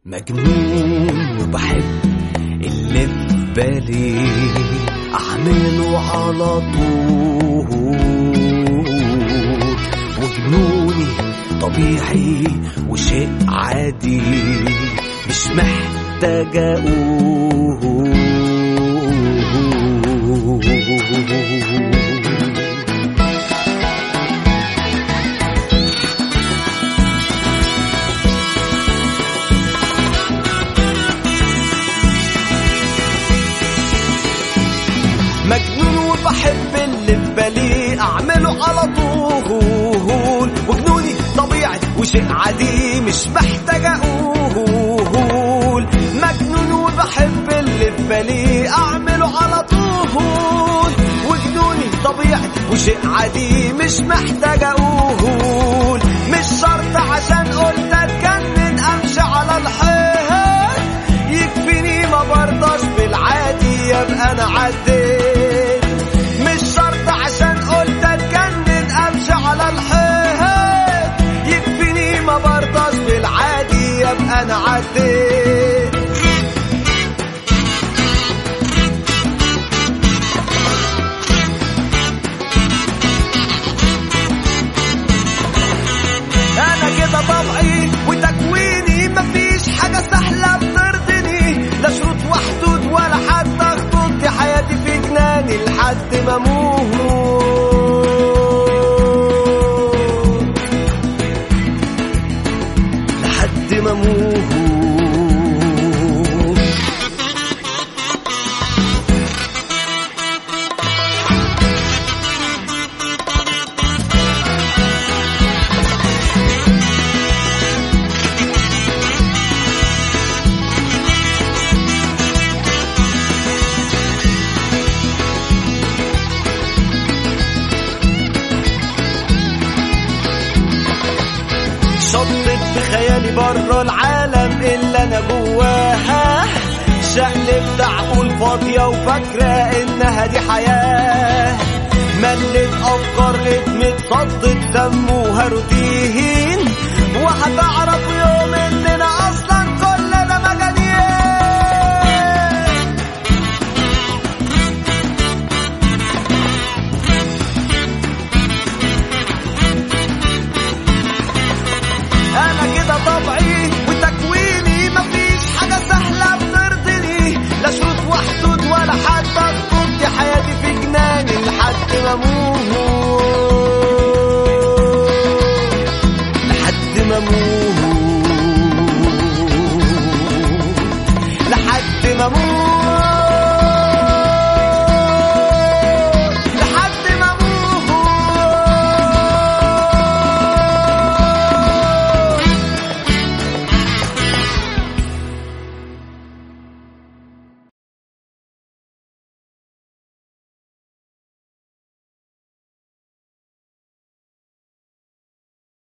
مجنون وبحب اللي في بالي أعمله على طول وجنوني طبيعي وشيء عادي مش محتاج أقول مجنون وبحب اللي في بالي اعمله على طول وجنوني طبيعي وشيء عادي مش محتاج اقول مجنون وبحب اللي في بالي اعمله على طول وجنوني طبيعي وشيء عادي مش محتاج اقول مش شرط عشان قلت اتجنن امشي على الحيط يكفيني ما برضاش بالعادي يبقى انا عديت مش شرط عشان قلت اتجنن امشي على الحيط يكفيني ما برضاش بالعادي يبقى انا عديت انا كده طبعي وتكويني مفيش حاجه سهله بترضيني لا شروط وحدود ولا حتى خطوط دي حياتي في جناني لحد ما اموت لحد ما اموت شطت بخيالي بره العالم اللي انا جواها شقلبت عقول فاضية وفاكرة انها دي حياة ملت افكار ادمت صدت سموها روتين وهتعرف يوم اننا اصلا كلنا مجانين انا كده طبعي وتكويني مفيش حاجه سهله بترضيني لا شروط وحدود ولا حتى خطوط دي حياتي في جناني لحد ما اموت لحد ما اموت